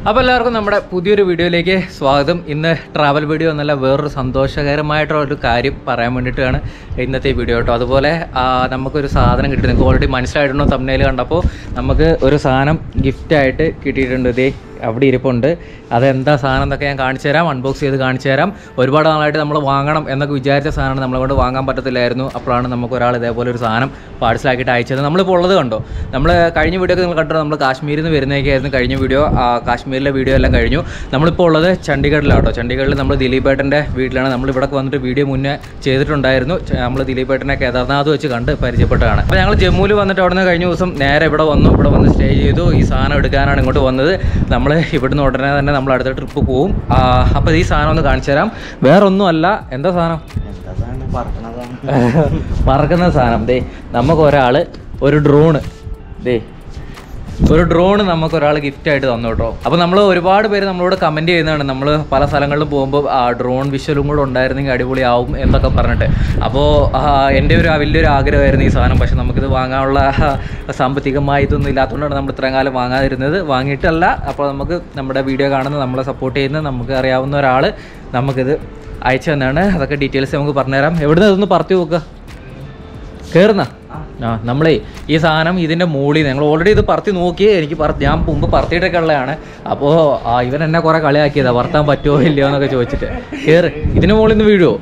അപ്പോൾ എല്ലാവർക്കും നമ്മുടെ പുതിയൊരു വീഡിയോയിലേക്ക് സ്വാഗതം ഇന്ന് ട്രാവൽ വീഡിയോ എന്നല്ല വേറൊരു സന്തോഷകരമായിട്ടുള്ള ഒരു കാര്യം പറയാൻ വേണ്ടിയിട്ടാണ് ഇന്നത്തെ ഈ വീഡിയോ കേട്ടോ അതുപോലെ ആ, നമുക്കൊരു സാധനം കിട്ടി നിങ്ങൾക്ക് ഓൾറെഡി മനസ്സിലായിട്ടുണ്ടോ തമ്മിൽ കണ്ടപ്പോൾ നമുക്ക് ഒരു സാധനം ഗിഫ്റ്റായിട്ട് കിട്ടിയിട്ടുണ്ട് ഇതേ അവിടെ ഇരിപ്പുണ്ട് അതെന്താ സാധനം എന്നൊക്കെ ഞാൻ കാണിച്ചു തരാം അൺബോക്സ് ചെയ്ത് കാണിച്ചു തരാം ഒരുപാട് നാളായിട്ട് നമ്മൾ വാങ്ങണം എന്നൊക്കെ വിചാരിച്ച സാധനമാണ് നമ്മളെ കൊണ്ട് വാങ്ങാൻ പറ്റത്തില്ലായിരുന്നു അപ്പോഴാണ് നമുക്ക് ഒരാൾ ഇതേപോലെ ഒരു സാധനം പാഴ്സലാക്കിയിട്ട് അയച്ചത് നമ്മളിപ്പോൾ ഉള്ളത് കണ്ടോ നമ്മൾ കഴിഞ്ഞ വീഡിയോ ഒക്കെ നിങ്ങൾ കണ്ടോ നമ്മൾ കാശ്മീരിൽ നിന്ന് വരുന്നതൊക്കെയായിരുന്നു കഴിഞ്ഞ വീഡിയോ ആ, കാശ്മീരിലെ വീഡിയോ എല്ലാം കഴിഞ്ഞു നമ്മളിപ്പോൾ ഉള്ളത് ചണ്ഡീഗഡിലാണ് കേട്ടോ ചണ്ഡീഗഡിൽ നമ്മൾ ദിലീപേട്ടൻ്റെ വീട്ടിലാണ് നമ്മൾ ഇവിടെ വന്നിട്ട് വീഡിയോ മുന്നേ ചെയ്തിട്ടുണ്ടായിരുന്നു ച- നമ്മൾ ദിലീപേട്ടനെ കേദാർനാഥ് വെച്ച് കണ്ട് പരിചയപ്പെട്ടതാണ് അപ്പോൾ ഞങ്ങൾ ജമ്മുവിൽ വന്നിട്ട് അവിടെ നിന്ന് കഴിഞ്ഞ ദിവസം നേരെ ഇവിടെ വന്നു ഇവിടെ വന്ന് സ്റ്റേ ചെയ്തു ഈ സാധനം എടുക്കാനാണ് ഇങ്ങോട്ട് വന്നത് നമ്മൾ ഇവിടുന്ന് ഉടനെ തന്നെ നമ്മൾ അടുത്ത ട്രിപ്പ് പോവും അപ്പോൾ ഈ സാധനം ഒന്ന് കാണിച്ചു തരാം വേറെ ഒന്നുമല്ല എന്താ സാധനം എന്തതാണ് പറക്കണതാണ് പറക്കുന്ന സാധനം ദേ നമുക്ക് ഒരാൾ ഒരു ഡ്രോണ് ദേ ഒരു ഡ്രോൺ നമുക്ക് ഒരാൾ ഗിഫ്റ്റ് ആയിട്ട് തന്നു കേട്ടോ അപ്പോൾ നമ്മൾ ഒരുപാട് പേര് നമ്മളോട് കമൻറ്റ് ചെയ്യുന്നതാണ് നമ്മൾ പല സ്ഥലങ്ങളിലും പോകുമ്പോൾ ആ ഡ്രോൺ വിഷ്വലും കൂടെ ഉണ്ടായിരുന്നെങ്കിൽ അടിപൊളിയാവും എന്നൊക്കെ പറഞ്ഞിട്ട് അപ്പോൾ എൻ്റെ ഒരു വലിയൊരു ആഗ്രഹമായിരുന്നു ഈ സാധനം പക്ഷെ നമുക്കിത് വാങ്ങാനുള്ള സാമ്പത്തികമായി ഇതൊന്നും ഇല്ലാത്തതുകൊണ്ടാണ് നമ്മൾ ഇത്രയും കാലം വാങ്ങാതിരുന്നത് വാങ്ങിയിട്ടല്ല അപ്പോൾ നമുക്ക് നമ്മുടെ വീഡിയോ കാണുന്ന നമ്മളെ സപ്പോർട്ട് ചെയ്യുന്ന നമുക്ക് അറിയാവുന്ന ഒരാൾ നമുക്കിത് അയച്ചു തന്നാണ് അതൊക്കെ ഡീറ്റെയിൽസ് നമുക്ക് പറഞ്ഞുതരാം എവിടുന്ന് ഇതൊന്ന് പറത്തി നോക്കുക കയറുന്ന ആ നമ്മളേ ഈ സാധനം ഇതിൻ്റെ മുകളിൽ ഞങ്ങൾ ഓൾറെഡി ഇത് പറത്തി നോക്കി എനിക്ക് പറ ഞാൻ മുമ്പ് പറത്തിയിട്ടൊക്കെ ഉള്ളതാണ് അപ്പോൾ ഇവൻ എന്നെ കുറേ കളിയാക്കിയതാ പറത്താൻ പറ്റുമോ ഇല്ലയോ എന്നൊക്കെ ചോദിച്ചിട്ട് കയറ് ഇതിന് മുകളിൽ നിന്ന് വീഴുമോ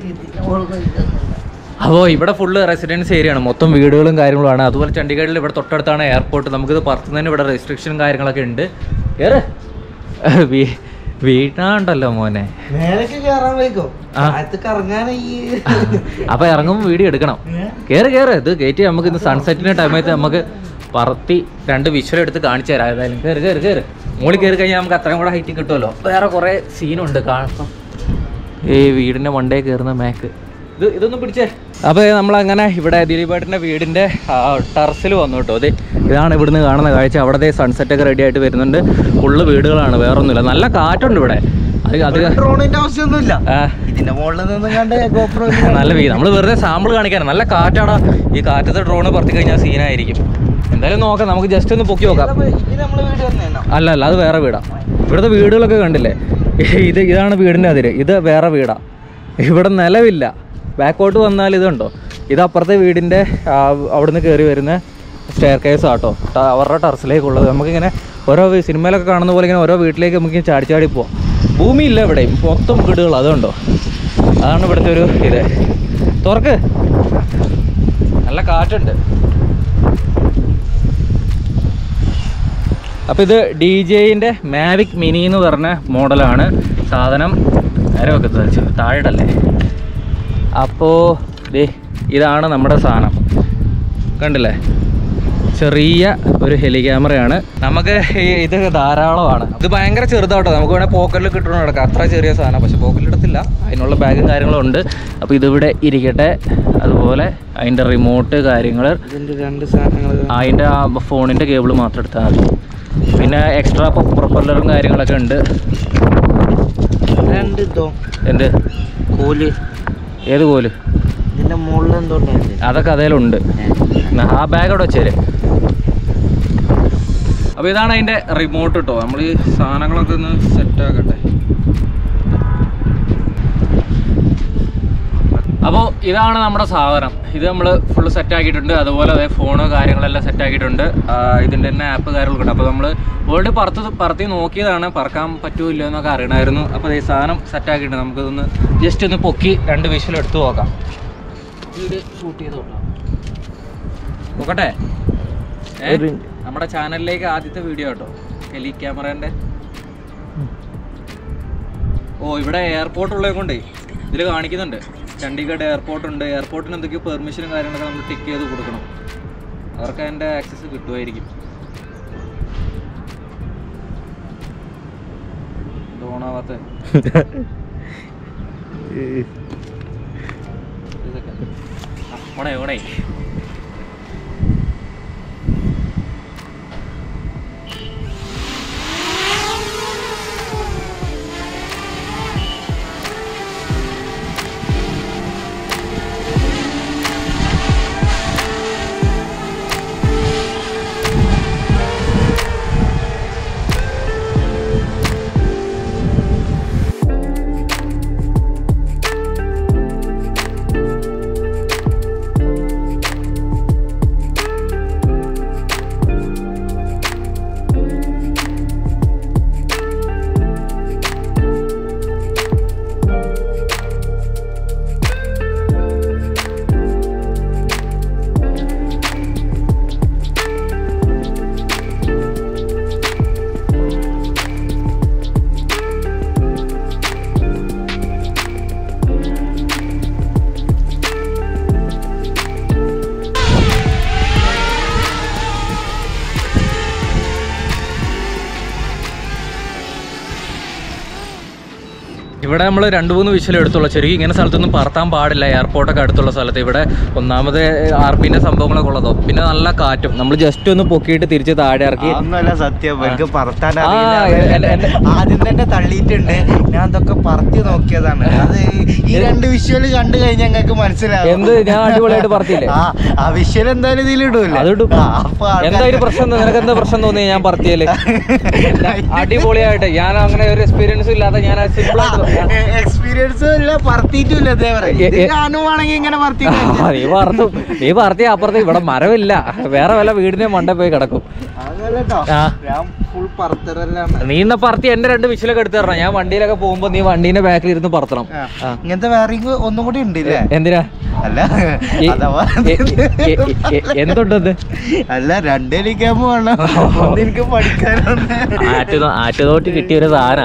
അപ്പോൾ ഇവിടെ ഫുള്ള് റെസിഡൻസ് ഏരിയ ആണ് മൊത്തം വീടുകളും കാര്യങ്ങളുമാണ് അതുപോലെ ചണ്ഡീഗഡിൽ ഇവിടെ തൊട്ടടുത്താണ് എയർപോർട്ട് നമുക്കിത് പറത്തുന്നതിന് ഇവിടെ റെസ്ട്രിക്ഷനും കാര്യങ്ങളൊക്കെ ഉണ്ട് കയറ് വീ വീട്ടാണ്ടല്ലോ മോനെ മേലേക്ക് കേറാൻ വയ്ക്കോ ആ. താഴത്ത് കറങ്ങാൻ ഈ അപ്പോൾ ഇറങ്ങുമ്പോൾ വീഡിയോ എടുക്കണം കയറി കയറി ഇത് കയറ്റി നമുക്ക് ഇന്ന് സൺസെറ്റിൻ്റെ ടൈമായിട്ട് നമുക്ക് പറത്തി രണ്ട് വിഷ്വൽ എടുത്ത് കാണിച്ചു തരാം ഏതായാലും കയറി കയറി കയറി മുകളിൽ കയറി കഴിഞ്ഞാൽ നമുക്ക് അത്രയും കൂടെ ഹൈറ്റ് കിട്ടുമല്ലോ വേറെ കുറേ സീനുണ്ട് കാണാം ഈ വീടിൻ്റെ മണ്ടേ കയറുന്ന മാക്ക് ഇത് ഇതൊന്നും പിടിച്ചേ അപ്പോൾ നമ്മളങ്ങനെ ഇവിടെ ദിലീപേട്ടൻ്റെ വീടിൻ്റെ ടെറസിൽ വന്നു കേട്ടോ അതെ ഇതാണ് ഇവിടുന്ന് കാണുന്ന കാഴ്ച അവിടത്തെ സൺസെറ്റ് ഒക്കെ റെഡി ആയിട്ട് വരുന്നുണ്ട് ഫുള്ള് വീടുകളാണ് വേറൊന്നുമില്ല നല്ല കാറ്റുണ്ട് ഇവിടെ അത് അത് ഡ്രോണിന്റെ ആവശ്യമൊന്നുമില്ല ആ ഇതിന്റെ മുകളിൽ നിന്ന് കണ്ട് ഗോപ്രോ നല്ല വീ നമ്മൾ വെറുതെ സാമ്പിൾ കാണിക്കാനാണ് നല്ല കാറ്റാടാ ഈ കാറ്റത്തെ ഡ്രോണ് പറത്തി കഴിഞ്ഞാൽ സീനായിരിക്കും എന്തായാലും നോക്കാം നമുക്ക് ജസ്റ്റ് ഒന്ന് പൊക്കി നോക്കാം ഇത് നമ്മളെ വീട് തന്നെയാണോ അല്ല അല്ല അത് വേറെ വീടാ ഇവിടുത്തെ വീടുകളൊക്കെ കണ്ടില്ലേ ഇത് ഇതാണ് വീടിൻ്റെ അതിര് ഇത് വേറെ വീടാ ഇവിടെ നിലവില്ല ബാക്കോട്ട് വന്നാൽ ഇതുണ്ടോ ഇത് അപ്പുറത്തെ വീടിൻ്റെ ആ, അവിടുന്ന് കയറി വരുന്ന സ്റ്റെയർ കേസ് ആട്ടോ ട- അവരുടെ ടെറസിലേക്കുള്ളത് നമുക്കിങ്ങനെ ഓരോ വീ- സിനിമയിലൊക്കെ കാണുന്ന പോലെ ഇങ്ങനെ ഓരോ വീട്ടിലേക്ക് നമുക്ക് ഇങ്ങനെ ചാടി ചാടി പോവാം ഭൂമിയില്ല ഇവിടെ മൊത്തം വീടുകൾ അതുണ്ടോ അതാണ് ഇവിടുത്തെ ഒരു ഇത് തുറക്ക് നല്ല കാറ്റുണ്ട് അപ്പോൾ ഇത് ഡി ജെയിൻ്റെ മാവിക് മിനി എന്ന് പറഞ്ഞ മോഡലാണ് സാധനം നേരെ വെക്കുന്നത് താഴെടല്ലേ അപ്പോൾ ദേ ഇതാണ് നമ്മുടെ സാധനം കണ്ടില്ലേ ചെറിയ ഒരു ഹെലി ക്യാമറയാണ് നമുക്ക് ഈ ഇത് ധാരാളമാണ് ഇത് ഭയങ്കര ചെറുതാട്ടോ നമുക്ക് വേണേൽ പോക്കറ്റിൽ കിട്ടണം നടക്കാം അത്ര ചെറിയ സാധനം പക്ഷെ പോക്കറ്റിലിടത്തില്ല അതിനുള്ള ബാഗും കാര്യങ്ങളും ഉണ്ട് അപ്പോൾ ഇതിവിടെ ഇരിക്കട്ടെ അതുപോലെ അതിൻ്റെ റിമോട്ട് കാര്യങ്ങൾ ഇതിന്റെ രണ്ട് സാധനങ്ങൾ അതിൻ്റെ ആ ഫോണിൻ്റെ കേബിൾ മാത്രം എടുത്താൽ മതി പിന്നെ എക്സ്ട്രാ പ്രൊപ്പല്ലറും കാര്യങ്ങളൊക്കെ ഉണ്ട് രണ്ട് ഇതോ എന്ത് കോല് ഏത് കോല് ഇതിന്റെ മുകളിൽ എന്തോ ഉണ്ടായില്ലേ അതൊക്കെ അതിലുണ്ട് എന്നാ, ആ ബാഗ് അവിടെ വെച്ചേര് അപ്പോൾ ഇതാണ് അതിൻ്റെ റിമോട്ട് കേട്ടോ നമ്മൾ ഈ സാധനങ്ങളൊക്കെ ഒന്ന് സെറ്റ് ആക്കട്ടെ അപ്പോൾ ഇതാണ് നമ്മുടെ സാധനം ഇത് നമ്മൾ ഫുള്ള് സെറ്റ് ആക്കിയിട്ടുണ്ട് അതുപോലെ അതേ ഫോണ് കാര്യങ്ങളെല്ലാം സെറ്റ് ആക്കിയിട്ടുണ്ട് ആ, ഇതിൻ്റെ തന്നെ ആപ്പ് കാര്യങ്ങളൊക്കെ ഉണ്ട് അപ്പോൾ നമ്മൾ ഓൾറെഡി പറത്ത് പറത്തി നോക്കിയതാണ് പറക്കാൻ പറ്റുമോ ഇല്ലയോ എന്നൊക്കെ അറിയണമായിരുന്നു അപ്പോൾ ഈ സാധനം സെറ്റ് ആക്കിയിട്ടുണ്ട് നമുക്കിതൊന്ന് ജസ്റ്റ് ഒന്ന് പൊക്കി രണ്ട് വിഷ്വൽ എടുത്ത് നോക്കാം വീഡിയോ ഷൂട്ട് ചെയ്ത് നോക്കാം നോക്കട്ടെ ഏ? ഒരു- നമ്മുടെ ചാനലിലേക്ക് ആദ്യത്തെ വീഡിയോ കേട്ടോ ഹെലി ക്യാമറേൻ്റെ ഓ ഇവിടെ എയർപോർട്ട് ഉള്ളത് കൊണ്ടേ ഇതിൽ കാണിക്കുന്നുണ്ട് ചണ്ഡീഗഡ് എയർപോർട്ട് ഉണ്ട് എയർപോർട്ടിന് എന്തൊക്കെയോ പെർമിഷനും കാര്യങ്ങളൊക്കെ നമ്മൾ ടിക്ക് ചെയ്ത് കൊടുക്കണം അവർക്ക് അതിൻ്റെ ആക്സസ് കിട്ടുമായിരിക്കും ഓണാവാത്ത ഓണേ ഓണേ ഇവിടെ നമ്മൾ രണ്ട് മൂന്ന് വിഷയം എടുത്തുള്ളൂ ശരിക്കും ഇങ്ങനെ സ്ഥലത്തൊന്നും പറത്താൻ പാടില്ല എയർപോർട്ടൊക്കെ അടുത്തുള്ള സ്ഥലത്ത് ഇവിടെ ഒന്നാമത് ആർ പിന്റെ സംഭവങ്ങളൊക്കെ ഉള്ളതോ പിന്നെ നല്ല കാറ്റും നമ്മൾ ജസ്റ്റ് ഒന്ന് പൊക്കിയിട്ട് തിരിച്ച് താഴെ ഇറക്കി അതൊന്നുമല്ല സത്യം എനിക്ക് പറത്താൻ ആ, അറിയില്ല എന്റെ- എന്റെ- ആദ്യം തന്നെ തള്ളിയിട്ടുണ്ട് ഞാൻ അതൊക്കെ പറത്തി നോക്കിയതാണ് അത് ഈ രണ്ട് വിഷ്വല് കണ്ടു കഴിഞ്ഞാൽ ഞങ്ങൾക്ക് മനസ്സിലാവും എന്ത് ഞാൻ അടിപൊളിയായിട്ട് പറത്തിയില്ലേ ആ ആ വിഷ്വൽ എന്തായാലും ഇതിലിടൂല്ലേ അതിടും. ആ, അപ്പൊ ആൾക്കാര് എന്തായാലും പ്രശ്നം എന്താ? നിനക്ക് എന്താ പ്രശ്നം തോന്നി ഞാൻ പറത്തിയല്ലേ അടിപൊളിയായിട്ട് ഞാൻ അങ്ങനെ ഒരു എക്സ്പീരിയൻസ് ഇല്ലാതെ ഞാൻ സിമ്പിൾ ആയിട്ട് എക്സ്പീരിയൻസും ഇല്ല പറത്തിയിട്ടും ഇല്ല ഇതേവരെ എ- ഇത് എ- ഞാനും ആണെങ്കിൽ ഇങ്ങനെ പറത്തി ആ, നീ പറത്തു നീ പറത്തിയ അപ്പുറത്ത് ഇവിടെ മരമില്ല വേറെ വല്ല വീടിന്റെ മണ്ട പോയി കിടക്കും അതല്ലോ ആ. ഞാൻ ഫുൾ പറത്തരല്ലാണ് നീ ഇന്ന പറത്തി എന്റെ രണ്ട് വിഷലൊക്കെ എടുത്ത് തരണം ഞാൻ വണ്ടിയിലൊക്കെ പോകുമ്പോ നീ വണ്ടീന്റെ ബാക്കിൽ ഇരുന്ന് പറത്തണം ആ. ഇങ്ങനത്തെ വേറെ ഒന്നും കൂടി ഉണ്ട് ഇല്ലേ എന്തിനാ അല്ല ഈ- അഥവാ എ- എ- എ- എ- എന്തുണ്ടത് അല്ല രണ്ടേലിക്കാൻ വേണം ഒന്ന് എനിക്ക് പഠിക്കാനൊന്ന് ആറ്റ് നോ- ആറ്റ് നോട്ട് കിട്ടിയ ഒരു സാധന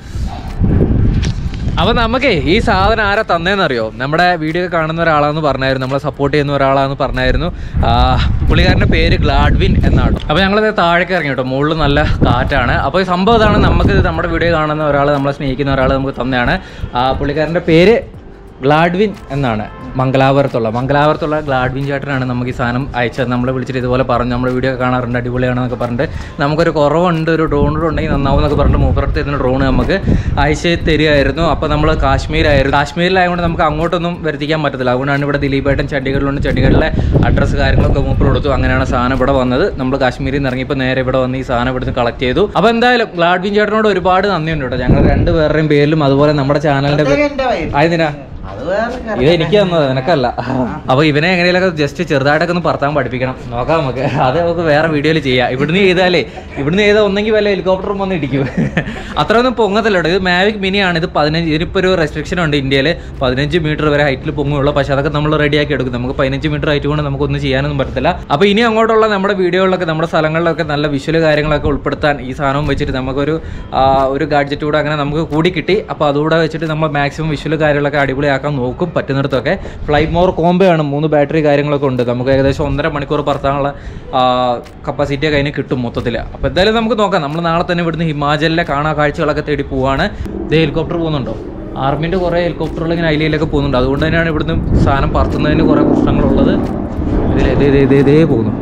അപ്പൊ നമുക്കേ ഈ സാധനം ആരാ തന്നേന്നറിയോ നമ്മുടെ വീഡിയോ കാണുന്ന ഒരാളാന്ന് പറഞ്ഞായിരുന്നു നമ്മളെ സപ്പോർട്ട് ചെയ്യുന്ന ഒരാളാന്ന് പറഞ്ഞായിരുന്നു ആ, പുള്ളിക്കാരന്റെ പേര് ഗ്ലാഡ്വിൻ എന്നാണ് അപ്പൊ ഞങ്ങൾ താഴേക്ക് ഇറങ്ങി കേട്ടോ മുകളിൽ നല്ല കാറ്റാണ് അപ്പോൾ ഈ സംഭവം ഇതാണ് നമുക്ക് ഇത് നമ്മുടെ വീഡിയോ കാണുന്ന ഒരാൾ നമ്മളെ സ്നേഹിക്കുന്ന ഒരാൾ നമുക്ക് തന്നെയാണ് ആ പുള്ളിക്കാരന്റെ പേര് ഗ്ലാഡ്വിൻ എന്നാണ് മംഗലാപുരത്തുള്ള മംഗലാപുരത്തുള്ള ഗ്ലാഡ്വിൻ ചേട്ടനാണ് നമുക്ക് ഈ സാധനം അയച്ചത് നമ്മളെ വിളിച്ചിട്ട് ഇതുപോലെ പറഞ്ഞു നമ്മുടെ വീഡിയോ ഒക്കെ കാണാറുണ്ട് അടിപൊളിയാണെന്നൊക്കെ പറഞ്ഞിട്ട് നമുക്കൊരു കുറവുണ്ട് ഒരു ഡ്രോൺ ഉണ്ടെങ്കിൽ നന്നാവും എന്നൊക്കെ പറഞ്ഞിട്ട് മൂപ്പറത്ത് ഇരുന്ന ഡ്രോൺ നമുക്ക് അയച്ച് തരികയായിരുന്നു അപ്പോൾ നമ്മൾ കാശ്മീരായിരുന്നു കാശ്മീരിലായതുകൊണ്ട് നമുക്ക് അങ്ങോട്ടൊന്നും വരുത്തിക്കാൻ പറ്റത്തില്ല അതുകൊണ്ടാണ് ഇവിടെ ദിലീപേട്ടൻ ചണ്ഡീഗഡിലുണ്ട് ചണ്ഡീഗഡിലെ അഡ്രസ്സ് കാര്യങ്ങളൊക്കെ മൂപ്പർ കൊടുത്തു അങ്ങനെയാണ് സാധനം ഇവിടെ വന്നത് നമ്മൾ കാശ്മീരിൽ നിന്ന് ഇറങ്ങിയപ്പോൾ നേരെ ഇവിടെ വന്ന് ഈ സാധനം ഇവിടുന്ന് കളക്ട് ചെയ്തു അപ്പോൾ എന്തായാലും ഗ്ലാഡ്വിൻ ചേട്ടനോട് ഒരുപാട് നന്ദിയുണ്ട് കേട്ടോ ഞങ്ങൾ രണ്ട് പേരുടെയും പേരിലും അതുപോലെ നമ്മുടെ ചാനലിൻ്റെ അതൊക്കെ എന്റെ വയറ്. ആയതിനാ അത് വേറെ കാര്യം. ഇത് എനിക്ക് തന്നത് നിനക്കല്ല അപ്പൊ ഇവനെ എങ്ങനെയൊക്കെ ജസ്റ്റ് ചെറുതായിട്ടൊക്കെ ഒന്ന് പറത്താൻ പഠിപ്പിക്കണം നോക്കാം നമുക്ക് അത് നമുക്ക് വേറെ വീഡിയോയിൽ ചെയ്യാം ഇവിടുന്ന് ചെയ്താലേ ഇവിടുന്ന് ചെയ്താൽ ഒന്നെങ്കിൽ വല്ല ഹെലികോപ്റ്ററും വന്ന് ഇടിക്കും അത്രയൊന്നും പൊങ്ങത്തില്ല കേട്ടോ ഇത് മാവിക് മിനി ആണ് ഇത് പതിനഞ്ച് ഇതിനിപ്പോൾ ഒരു റെസ്ട്രിക്ഷൻ ഉണ്ട് ഇന്ത്യയിൽ പതിനഞ്ച് മീറ്റർ വരെ ഹൈറ്റിൽ പൊങ്ങുള്ളൂ പക്ഷെ അതൊക്കെ നമ്മൾ റെഡിയാക്കി എടുക്കും നമുക്ക് പതിനഞ്ച് മീറ്റർ ഹൈറ്റ് കൊണ്ട് നമുക്കൊന്നും ചെയ്യാനൊന്നും പറ്റത്തില്ല അപ്പോൾ ഇനി അങ്ങോട്ടുള്ള നമ്മുടെ വീഡിയോകളിലൊക്കെ നമ്മുടെ സ്ഥലങ്ങളിലൊക്കെ നല്ല വിഷ്വൽ കാര്യങ്ങളൊക്കെ ഉൾപ്പെടുത്താൻ ഈ സാധനം വെച്ചിട്ട് നമുക്കൊരു ആ, ഒരു ഗാഡ്ജറ്റ് കൂടെ അങ്ങനെ നമുക്ക് കൂടി കിട്ടി അപ്പോൾ അതുകൂടെ വെച്ചിട്ട് നമ്മൾ മാക്സിമം വിഷ്വൽ കാര്യങ്ങളൊക്കെ അടിപൊളിയാക്കാൻ നോക്കും പറ്റുന്നിടത്തൊക്കെ ഫ്ലൈറ്റ് മോർ കോംബോ ആണ് മൂന്ന് ബാറ്ററി കാര്യങ്ങളൊക്കെ ഉണ്ട് നമുക്ക് ഏകദേശം ഒന്നര മണിക്കൂർ പറത്താനുള്ള കപ്പാസിറ്റി ഒക്കെ അതിന് കിട്ടും മൊത്തത്തിൽ അപ്പോൾ എന്തായാലും നമുക്ക് നോക്കാം നമ്മൾ നാളെ തന്നെ ഇവിടുന്ന് ഹിമാചലിലെ കാണാ കാഴ്ചകളൊക്കെ തേടി പോവാണ് ഇത് ഹെലികോപ്റ്റർ പോകുന്നുണ്ടോ ആർമിൻ്റെ കുറേ ഹെലികോപ്റ്ററുകൾ ഇങ്ങനെ അതിലൊക്കെ പോകുന്നുണ്ട് അതുകൊണ്ട് തന്നെയാണ് ഇവിടുന്ന് സാധനം പറത്തുന്നതിന് കുറേ പ്രശ്നങ്ങളുള്ളത് ഇതിൽ ഇതേ ഇതേ ഇതേ ഇതേ പോകുന്നു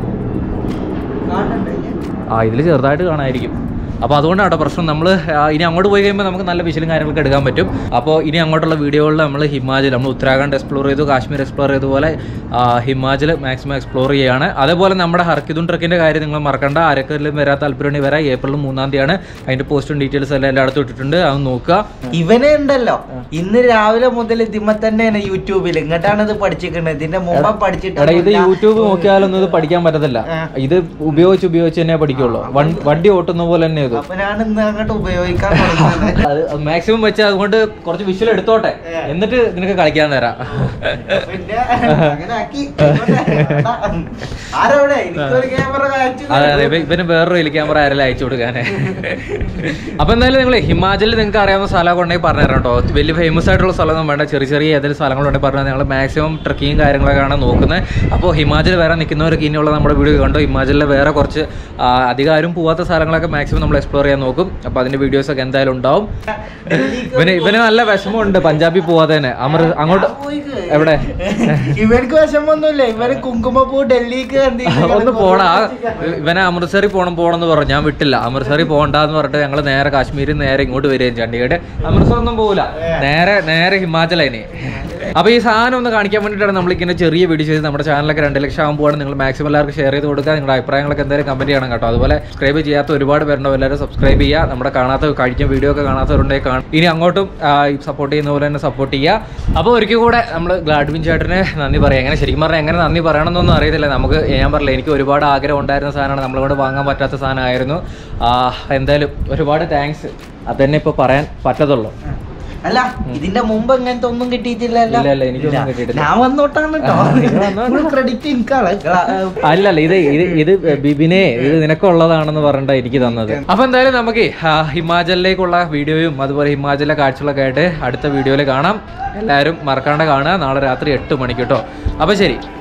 കാണണ്ടേ? ആ ഇതിൽ ചെറുതായിട്ട് കാണാമായിരിക്കും അപ്പോൾ അതുകൊണ്ടാണ് കേട്ടോ പ്രശ്നം നമ്മൾ ഇനി അങ്ങോട്ട് പോയി കഴിയുമ്പോൾ നമുക്ക് നല്ല വിഷലും കാര്യങ്ങളൊക്കെ എടുക്കാൻ പറ്റും അപ്പോൾ ഇനി അങ്ങോട്ടുള്ള വീഡിയോകളിൽ നമ്മൾ ഹിമാചൽ നമ്മൾ ഉത്തരാഖണ്ഡ് എക്സ്പ്ലോർ ചെയ്തു കാശ്മീർ എക്സ്പ്ലോർ ചെയ്തതുപോലെ ആ, ഹിമാചൽ മാക്സിമം എക്സ്പ്ലോർ ചെയ്യുകയാണ് അതേപോലെ നമ്മുടെ ഹർക്കിദുൻ ട്രക്കിൻ്റെ കാര്യം നിങ്ങൾ മറക്കണ്ട ആരൊക്കെങ്കിലും വരാൻ താല്പര്യമുണ്ടെങ്കിൽ വരാം ഏപ്രിൽ മൂന്നാം തീയതിയാണ് അതിൻ്റെ പോസ്റ്റും ഡീറ്റെയിൽസ് എല്ലാം എല്ലായിടത്തും ഇട്ടിട്ടുണ്ട് അത് നോക്കുക ഇവനെ ഉണ്ടല്ലോ ഇന്ന് രാവിലെ മുതൽ ഇതിമ്മ തന്നെയാണ് യൂട്യൂബിൽ ഇങ്ങോട്ടാണ് ഇത് പഠിച്ചിരിക്കുന്നത് ഇതിന്റെ മുമ്പ് എടാ ഇത് പഠിച്ചിട്ട് യൂട്യൂബ് നോക്കിയാലൊന്നും ഇത് പഠിക്കാൻ പറ്റത്തില്ല ഇത് ഉപയോഗിച്ച് ഉപയോഗിച്ച് തന്നെ പഠിക്കുള്ളൂ വൺ- വണ്ടി ഓട്ടുന്ന പോലെ തന്നെ ഇത് അപ്പൊ ഞാൻ ഇന്ന് അങ്ങോട്ട് ഉപയോഗിക്കാൻ തുടങ്ങുന്നത് അത് മാക്സിമം വെച്ച് അതുകൊണ്ട് കുറച്ച് വിഷ്വൽ എടുത്തോട്ടെ എന്നിട്ട് നിനക്ക് കളിക്കാൻ തരാം പിന്നെ അങ്ങനെ ആക്കി ആരവിടെ എനിക്കൊരു ക്യാമറ കാണിച്ചു അതെ അതെ ഇവ- ഇവന് വേറൊരു വലിയ ക്യാമറ ആരെല്ലാം അയച്ചു കൊടുക്കാനേ അപ്പൊ എന്തായാലും നിങ്ങൾ ഹിമാചലിൽ നിങ്ങൾക്ക് അറിയാവുന്ന സ്ഥലമൊക്കെ ഉണ്ടെങ്കിൽ പറഞ്ഞു തരാം കേട്ടോ വലിയ ഫേമസ് ആയിട്ടുള്ള സ്ഥലമൊന്നും വേണ്ട ചെറിയ ചെറിയ ഏതെങ്കിലും സ്ഥലങ്ങളുണ്ടെങ്കിൽ പറഞ്ഞാൽ ഞങ്ങൾ മാക്സിമം ട്രക്കിങ് കാര്യങ്ങളൊക്കെയാണ് നോക്കുന്നത് അപ്പോൾ ഹിമാചൽ വരാൻ നിൽക്കുന്നവർക്ക് ഇനിയുള്ള നമ്മുടെ വീഡിയോ കണ്ടോ ഹിമാചലിലെ വേറെ കുറച്ച് ആ, അധികം ആരും പോവാത്ത സ്ഥലങ്ങളൊക്കെ മാക്സിമം നമ്മൾ എക്സ്പ്ലോർ ചെയ്യാൻ നോക്കും അപ്പോൾ അതിന്റെ വീഡിയോസ് ഒക്കെ എന്തായാലും ഉണ്ടാവും ഇവന് ഇവന് നല്ല വിഷമമുണ്ട് പഞ്ചാബിൽ പോവാതെ തന്നെ അമൃ അങ്ങോട്ട് എവിടെ ഇവർക്ക് വിഷമൊന്നുമില്ല ഇവര് കുങ്കുമപ്പൂ ഡൽഹിക്ക് എന്തെങ്കിലും ഒന്ന് പോടാ ഇവനെ അമൃത്സറിൽ പോണം പോണെന്ന് പറഞ്ഞു ഞാൻ വിട്ടില്ല അമൃത്സറിൽ പോകണ്ടെന്ന് പറഞ്ഞിട്ട് ഞങ്ങൾ നേരെ കാശ്മീരിൽ നേരെ ഇങ്ങോട്ട് വരികയും ചണ്ഡീഗഡ് അമൃത്സർ ഒന്നും പോകില്ല നേരെ നേരെ ഹിമാചലൈന് അപ്പൊ ഈ സാധനം ഒന്ന് കാണിക്കാൻ വേണ്ടിയിട്ടാണ് നമ്മൾ ഇങ്ങനെ ചെറിയ വീഡിയോ ചെയ്ത് നമ്മുടെ ചാനലൊക്കെ രണ്ട് ലക്ഷം ആകുമ്പോഴാണ് നിങ്ങൾ മാക്സിമം എല്ലാവർക്കും ഷെയർ ചെയ്ത് കൊടുക്കുക നിങ്ങളുടെ അഭിപ്രായങ്ങളൊക്കെ എന്തായാലും കമന്റ് ചെയ്യണം കേട്ടോ അതുപോലെ സബ്സ്ക്രൈബ് ചെയ്യാത്ത ഒരുപാട് പേരുണ്ടോ എല്ലാവരും സബ്സ്ക്രൈബ് ചെയ്യുക നമ്മുടെ കാണാത്ത കഴിക്കുന്ന വീഡിയോ ഒക്കെ കാണാത്തവരുണ്ടെങ്കിൽ കാണും ഇനി അങ്ങോട്ടും സപ്പോർട്ട് ചെയ്യുന്ന പോലെ തന്നെ സപ്പോർട്ട് ചെയ്യുക അപ്പോൾ ഒരിക്കൽ കൂടെ നമ്മൾ ഗ്ലാഡ്വിൻ ചേട്ടന് നന്ദി പറയാം എങ്ങനെ ശരിക്കും പറഞ്ഞാൽ എങ്ങനെ നന്ദി പറയണമെന്നൊന്നും അറിയത്തില്ല നമുക്ക് ഞാൻ പറഞ്ഞില്ല എനിക്ക് ഒരുപാട് ആഗ്രഹം ഉണ്ടായിരുന്ന സാധനമാണ് നമ്മളോട് വാങ്ങാൻ പറ്റാത്ത സാധനമായിരുന്നു ആ, എന്തായാലും ഒരുപാട് താങ്ക്സ് അതന്നെ ഇപ്പോൾ പറയാൻ പറ്റത്തുള്ളൂ അല്ല ഇതിന്റെ മുമ്പ് ഇങ്ങനത്തെ ഒന്നും കിട്ടിയിട്ടില്ലല്ലോ ഇല്ല, ഇല്ല, എനിക്കൊന്നും കിട്ടിയിട്ടില്ല. ഞാൻ വന്നോട്ടാണ് കേട്ടോ ക്രെഡിറ്റ് എനിക്കാണ് അല്ലല്ല ഇത് ഇത് ഇത് ബിബിനെ ഇത് നിനക്കുള്ളതാണെന്ന് പറഞ്ഞിട്ടാ എനിക്ക് തന്നത് അപ്പൊ എന്തായാലും നമുക്ക് ആ, ഹിമാചലിലേക്കുള്ള വീഡിയോയും അതുപോലെ ഹിമാചലിലെ കാഴ്ചകളൊക്കെ ആയിട്ട് അടുത്ത വീഡിയോയിൽ കാണാം എല്ലാവരും മറക്കാണ്ട് കാണുക നാളെ രാത്രി എട്ട് മണിക്ക് കേട്ടോ അപ്പൊ ശരി